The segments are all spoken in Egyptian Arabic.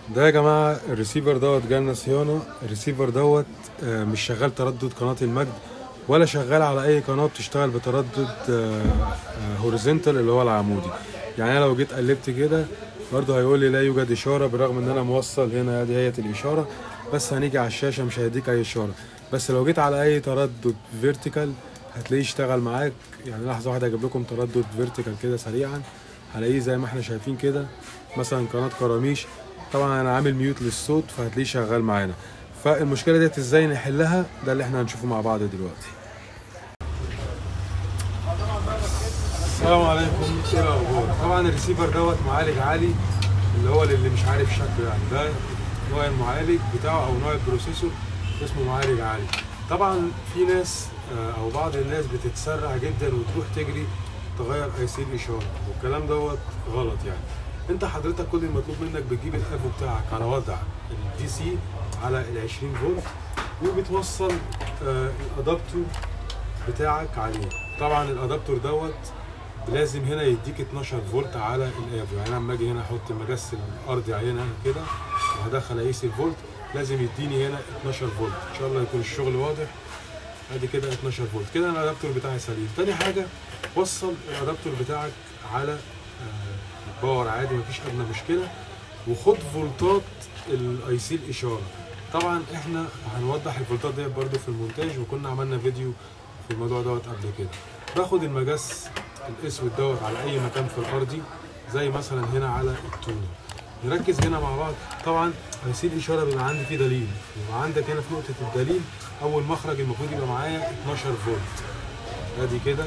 ده يا جماعة الريسيفر دوت جالنا صيانة الريسيفر دوت آه، مش شغال تردد قناة المجد ولا شغال على أي قناة بتشتغل بتردد هوريزونتال اللي هو العمودي يعني أنا لو جيت قلبت كده برضه هيقول لي لا يوجد إشارة بالرغم إن أنا موصل هنا ادي هي الإشارة بس هنيجي على الشاشة مش هيديك أي إشارة بس لو جيت على أي تردد فيرتيكال هتلاقيه اشتغل معاك يعني لحظة واحدة هجيب لكم تردد فيرتيكال كده سريعا هلاقيه زي ما احنا شايفين كده مثلا قناة كراميش طبعا انا عامل ميوت للصوت فهتلاقيه شغال معانا فالمشكله ديت ازاي نحلها ده اللي احنا هنشوفه مع بعض دلوقتي السلام عليكم ايه الاخبار طبعا الريسيفر دوت معالج عالي اللي هو اللي مش عارف شكله يعني ده نوع المعالج بتاعه او نوع البروسيسور اسمه معالج عالي طبعا في ناس آه، او بعض الناس بتتسرع جدا وتروح تجري تغير اي سي الاشاره والكلام دوت غلط يعني انت حضرتك كل المطلوب منك بتجيب الافو بتاعك على وضع الدي سي على ال 20 فولت وبتوصل آه، الادابتور بتاعك عليه طبعا الادابتور دوت لازم هنا يديك 12 فولت على الافو يعني أنا لما اجي هنا احط المجس الارضي هنا كده وهدخل اقيس الفولت لازم يديني هنا 12 فولت ان شاء الله يكون الشغل واضح ادي كده 12 فولت كده انا الادابتور بتاعي سليم تاني حاجه وصل الادابتور بتاعك على آه، باور عادي مفيش ادنى مشكله وخد فولتات الاي سي الاشاره طبعا احنا هنوضح الفولتات ديت برده في المونتاج وكنا عملنا فيديو في الموضوع دوت قبل كده باخد المجس الاسود دوت على اي مكان في الارضي زي مثلا هنا على التونه نركز هنا مع بعض طبعا اي سي الاشاره بيبقى عندي فيه دليل يبقى عندك هنا في نقطه الدليل اول مخرج المفروض يبقى معايا 12 فولت ادي كده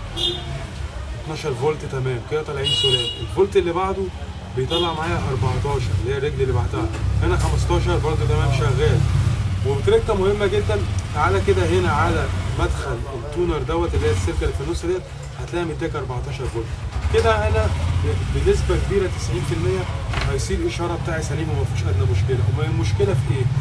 12 فولت تمام كده طالعين سولار الفولت اللي بعده بيطلع معايا 14 اللي هي الرجل اللي بعتها هنا 15 برضه تمام شغال وبتركه مهمه جدا تعالى كده هنا على مدخل التونر دوت اللي هي السلكه اللي في النص ديت هتلاقي مديك 14 فولت كده انا بنسبه كبيره 90% هيصير الاشاره بتاعي سليم وما فيش ادنى مشكله امال المشكله في ايه؟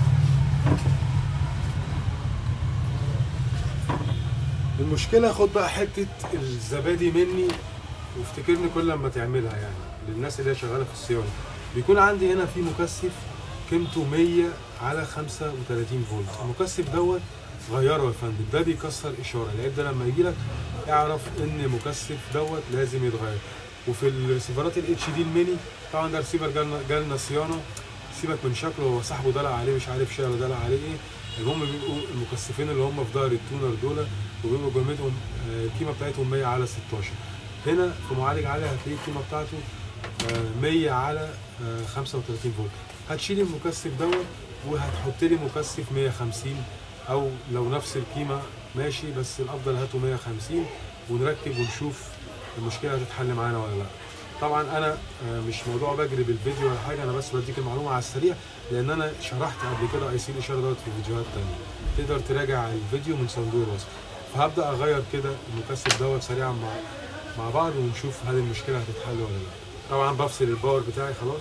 المشكله خد بقى حته الزبادي مني وافتكرني كل لما تعملها يعني للناس اللي هي شغاله في الصيانه بيكون عندي هنا في مكثف قيمته 100 على 35 فولت المكثف دوت غيره يا فندم ده بيكسر اشاره العيب ده لما يجي لك اعرف ان مكثف دوت لازم يتغير وفي الريسيفرات الاتش دي الميني طبعا ده ريسيفر جالنا جالنا صيانه سيبك من شكله هو صاحبه دلع عليه مش عارف شاله دلع عليه ايه المهم بيبقوا المكثفين اللي هم في ظهر التونر دول وبيبقوا قيمتهم آه، القيمه بتاعتهم 100 على 16 هنا في معالج عالي هتلاقي القيمه بتاعته آه، 100 على آه، 35 فولت هتشيل المكثف دوت وهتحط لي مكثف 150 او لو نفس القيمه ماشي بس الافضل هاته 150 ونركب ونشوف المشكله هتتحل معانا ولا لا طبعا انا آه، مش موضوع بجري بالفيديو ولا حاجه انا بس بديك المعلومه على السريع لان انا شرحت قبل كده اي سي الاشاره دوت في فيديوهات تانية تقدر تراجع الفيديو من صندوق الوصف فهبدا اغير كده المكثف دوت سريعا مع مع بعض ونشوف هل المشكله هتتحل ولا لا طبعا بفصل الباور بتاعي خلاص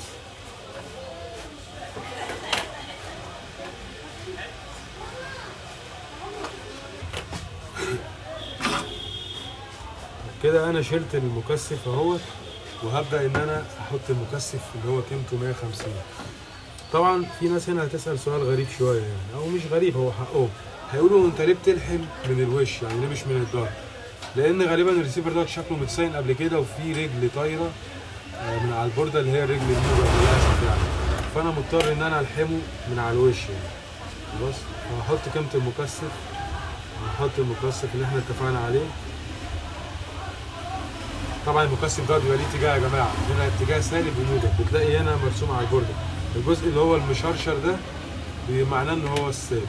كده انا شلت المكثف اهوت وهبدا ان انا احط المكثف اللي هو قيمته 150 طبعا في ناس هنا هتسال سؤال غريب شويه يعني او مش غريب هو حقهم هيقولوا انت ليه بتلحم من الوش يعني ليه مش من الظهر لان غالبا الريسيفر ده شكله متساين قبل كده وفي رجل طايره آه، من على البورده اللي هي الرجل الموجه للاسف يعني فانا مضطر ان انا الحمه من على الوش يعني خلاص هحط قيمه المكثف هحط المكثف اللي احنا اتفقنا عليه طبعا المكثف ده بيبقى ليه اتجاه يا جماعه هنا اتجاه سالب وموجب بتلاقي هنا مرسوم على البورده الجزء اللي هو المشرشر ده بي- معناه ان هو السالب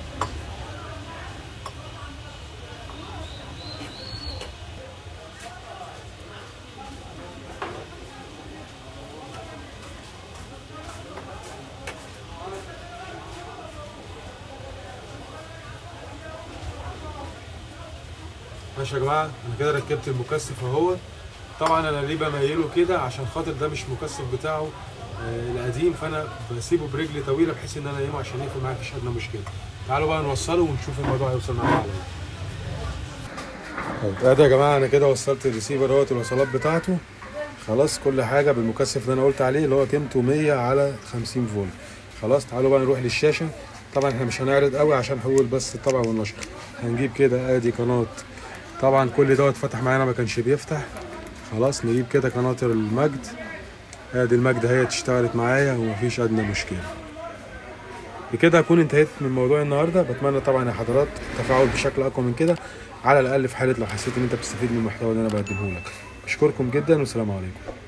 ماشي يا جماعه انا كده ركبت المكثف اهوت طبعا انا ليه بميله كده عشان خاطر ده مش مكثف بتاعه آه، القديم فانا بسيبه برجل طويله بحيث ان انا انيمه عشان يقفل معايا مفيش ادنى مشكله تعالوا بقى نوصله ونشوف الموضوع هيوصل معانا على ايه طيب ادي يا جماعه انا كده وصلت الريسيفر اهوت الوصلات بتاعته خلاص كل حاجه بالمكثف اللي انا قلت عليه اللي هو قيمته 100 على 50 فولت خلاص تعالوا بقى نروح للشاشه طبعا احنا مش هنعرض قوي عشان حقوق بس الطبع والنشر هنجيب كده ادي قناه طبعا كل دوت فتح معانا ما كانش بيفتح خلاص نجيب كده قناه المجد ادي المجد هي اشتغلت معايا ومفيش ادنى مشكله بكده اكون انتهيت من موضوع النهارده بتمنى طبعا يا حضرات التفاعل بشكل اقوى من كده على الاقل في حاله لو حسيت ان انت بتستفيد من المحتوى اللي انا بقدمه لك اشكركم جدا والسلام عليكم